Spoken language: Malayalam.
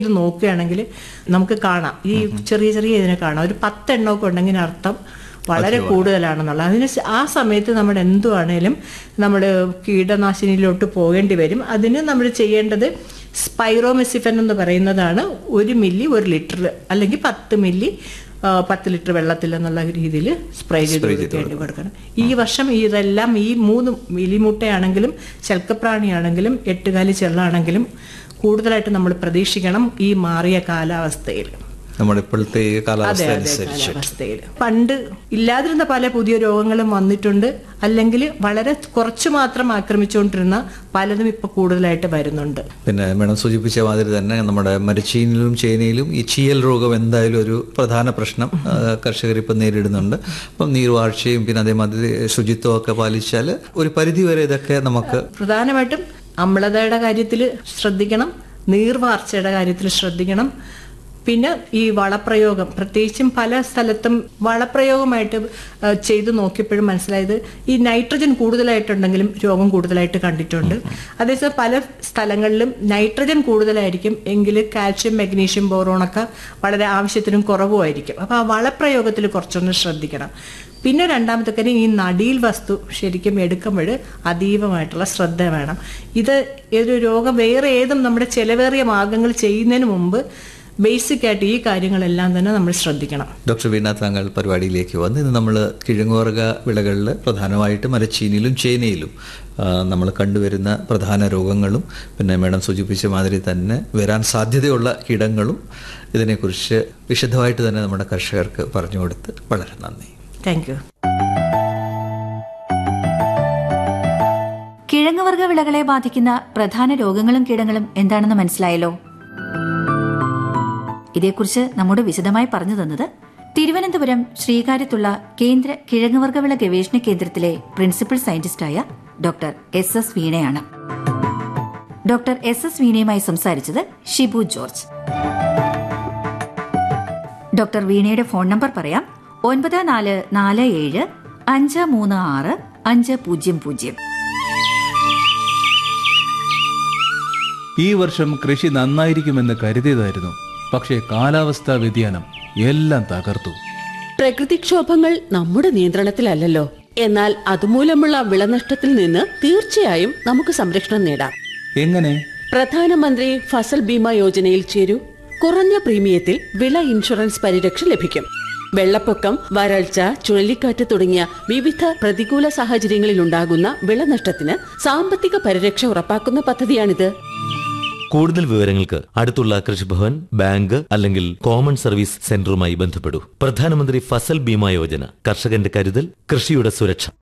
ഇത് നോക്കുകയാണെങ്കിൽ നമുക്ക് കാണാം ഈ ചെറിയ ചെറിയ ഇതിനെ കാണാം ഒരു പത്തെണ്ണമൊക്കെ ഉണ്ടെങ്കിൽ അർത്ഥം വളരെ കൂടുതലാണെന്നുള്ളത് അതിന് ശ- ആ സമയത്ത് നമ്മൾ എന്തുവാണേലും നമ്മൾ കീടനാശിനിയിലോട്ട് പോകേണ്ടി വരും അതിന് നമ്മൾ ചെയ്യേണ്ടത് സ്പൈറോമെസിഫൻ എന്ന് പറയുന്നതാണ് ഒരു മില്ലി ഒരു ലിറ്റർ അല്ലെങ്കിൽ പത്ത് മില്ലി ആ, പത്ത് ലിറ്റർ വെള്ളത്തിൽ എന്നുള്ള രീതിയിൽ സ്പ്രേ ചെയ്ത് കൊടുക്കേണ്ടി കൊടുക്കണം ഈ വർഷം ഇതെല്ലാം ഈ മൂന്ന് എലിമുട്ടയാണെങ്കിലും ശൽക്കപ്രാണിയാണെങ്കിലും എട്ടുകാലി ചെള്ളാണെങ്കിലും കൂടുതലായിട്ട് നമ്മൾ പ്രതീക്ഷിക്കണം ഈ മാറിയ കാലാവസ്ഥയിൽ നമ്മുടെ ഇപ്പോഴത്തെ ഈ അതെ കാലാവസ്ഥ അതെ അനുസരിച്ച് കാലാവസ്ഥയിൽ പണ്ട് ഇല്ലാതിരുന്ന പല പുതിയ രോഗങ്ങളും വന്നിട്ടുണ്ട് അല്ലെങ്കിൽ വളരെ കുറച്ചു മാത്രം ആക്രമിച്ചുകൊണ്ടിരുന്ന പലതും ഇപ്പൊ കൂടുതലായിട്ട് വരുന്നുണ്ട് പിന്നെ മേഡം സൂചിപ്പിച്ച മാതിരി തന്നെ നമ്മുടെ മരച്ചീനിലും ചേനയിലും ഈ ചീയൽ രോഗം എന്തായാലും ഒരു പ്രധാന പ്രശ്നം ആ, കർഷകർ ഇപ്പം നേരിടുന്നുണ്ട് അപ്പം നീർവാഴ്ചയും പിന്നെ അതേമാതിരി ശുചിത്വം ഒക്കെ പാലിച്ചാൽ ഒരു പരിധി വരെ ഇതൊക്കെ നമുക്ക് പ്രധാനമായിട്ടും അമ്ലതയുടെ കാര്യത്തിൽ ശ്രദ്ധിക്കണം നീർവാർച്ചയുടെ കാര്യത്തിൽ ശ്രദ്ധിക്കണം പിന്നെ ഈ വളപ്രയോഗം പ്രത്യേകിച്ചും പല സ്ഥലത്തും വളപ്രയോഗമായിട്ട് ആ, ചെയ്തു നോക്കിയപ്പോഴും മനസ്സിലായത് ഈ നൈട്രജൻ കൂടുതലായിട്ടുണ്ടെങ്കിലും രോഗം കൂടുതലായിട്ട് കണ്ടിട്ടുണ്ട് അതേസമയം പല സ്ഥലങ്ങളിലും നൈട്രജൻ കൂടുതലായിരിക്കും എങ്കിൽ കാൽഷ്യം മഗ്നീഷ്യം ബോറോണൊക്കെ വളരെ ആവശ്യത്തിനും കുറവുമായിരിക്കും അപ്പോൾ ആ വളപ്രയോഗത്തിൽ കുറച്ചൊന്ന് ശ്രദ്ധിക്കണം പിന്നെ രണ്ടാമത്തെ കാര്യം ഈ നടീൽ വസ്തു ശരിക്കും എടുക്കുമ്പോൾ അതീവമായിട്ടുള്ള ശ്രദ്ധ വേണം ഇത് ഒരു രോഗം വേറെ ഏതും നമ്മുടെ ചെലവേറിയ മാർഗങ്ങൾ ചെയ്യുന്നതിന് മുമ്പ് ബേസിക് ആയിട്ട് ഈ കാര്യങ്ങളെല്ലാം തന്നെ നമ്മൾ ശ്രദ്ധിക്കണം ഡോക്ടർ വീണ താങ്കൾ പരിപാടിയിലേക്ക് വന്ന് ഇന്ന് നമ്മൾ കിഴങ്ങുവർഗ വിളകളിൽ പ്രധാനമായിട്ട് മരച്ചീനിയിലും ചേനയിലും നമ്മൾ കണ്ടുവരുന്ന പ്രധാന രോഗങ്ങളും പിന്നെ മേഡം സൂചിപ്പിച്ച മാതിരി തന്നെ വരാൻ സാധ്യതയുള്ള കീടങ്ങളും ഇതിനെക്കുറിച്ച് വിശദമായിട്ട് തന്നെ നമ്മുടെ കർഷകർക്ക് പറഞ്ഞു കൊടുത്ത് വളരെ നന്ദി താങ്ക് യു കിഴങ്ങുവർഗ വിളകളെ ബാധിക്കുന്ന പ്രധാന രോഗങ്ങളും കീടങ്ങളും എന്താണെന്ന് മനസ്സിലായല്ലോ ഇതേക്കുറിച്ച് നമ്മോട് വിശദമായി പറഞ്ഞു തന്നത് തിരുവനന്തപുരം ശ്രീകാര്യത്തുള്ള കേന്ദ്ര കിഴങ്ങുവർഗവിള ഗവേഷണ കേന്ദ്രത്തിലെ പ്രിൻസിപ്പൽ സയന്റിസ്റ്റായ ഡോക്ടർ എസ് എസ് വീണയാണ് ഡോക്ടർ എസ് എസ് വീണയുമായി സംസാരിച്ചത് ഷിബു ജോർജ് ഡോക്ടർ വീണയുടെ ഫോൺ നമ്പർ പറയാം ഒൻപത് നാല് നാല് ഏഴ് അഞ്ച് മൂന്ന് ആറ് അഞ്ച് പൂജ്യം പൂജ്യം ഈ വർഷം കൃഷി നന്നായിരിക്കുമെന്ന് കരുതിയതായിരുന്നു പക്ഷേ കാലാവസ്ഥാ വ്യതിയാനം എല്ലാം തകർത്തു പ്രകൃതിക്ഷോഭങ്ങൾ നമ്മുടെ നിയന്ത്രണത്തിലല്ലല്ലോ എന്നാൽ അതുമൂലമുള്ള വിളനഷ്ടത്തിൽ നിന്ന് തീർച്ചയായും നമുക്ക് സംരക്ഷണം നേടാം എങ്ങനെ പ്രധാനമന്ത്രി ഫസൽ ബീമ യോജനയിൽ ചേരൂ കുറഞ്ഞ പ്രീമിയത്തിൽ വിള ഇൻഷുറൻസ് പരിരക്ഷ ലഭിക്കും വെള്ളപ്പൊക്കം വരൾച്ച ചുഴലിക്കാറ്റ് തുടങ്ങിയ വിവിധ പ്രതികൂല സാഹചര്യങ്ങളിൽ ഉണ്ടാകുന്ന വിളനഷ്ടത്തിന് സാമ്പത്തിക പരിരക്ഷ ഉറപ്പാക്കുന്ന പദ്ധതിയാണിത് കൂടുതൽ വിവരങ്ങൾക്ക് അടുത്തുള്ള കൃഷിഭവൻ ബാങ്ക് അല്ലെങ്കിൽ കോമൺ സർവീസ് സെന്ററുമായി ബന്ധപ്പെടൂ പ്രധാനമന്ത്രി ഫസൽ ബീമ യോജന കർഷകന്റെ കരുതൽ കൃഷിയുടെ സുരക്ഷ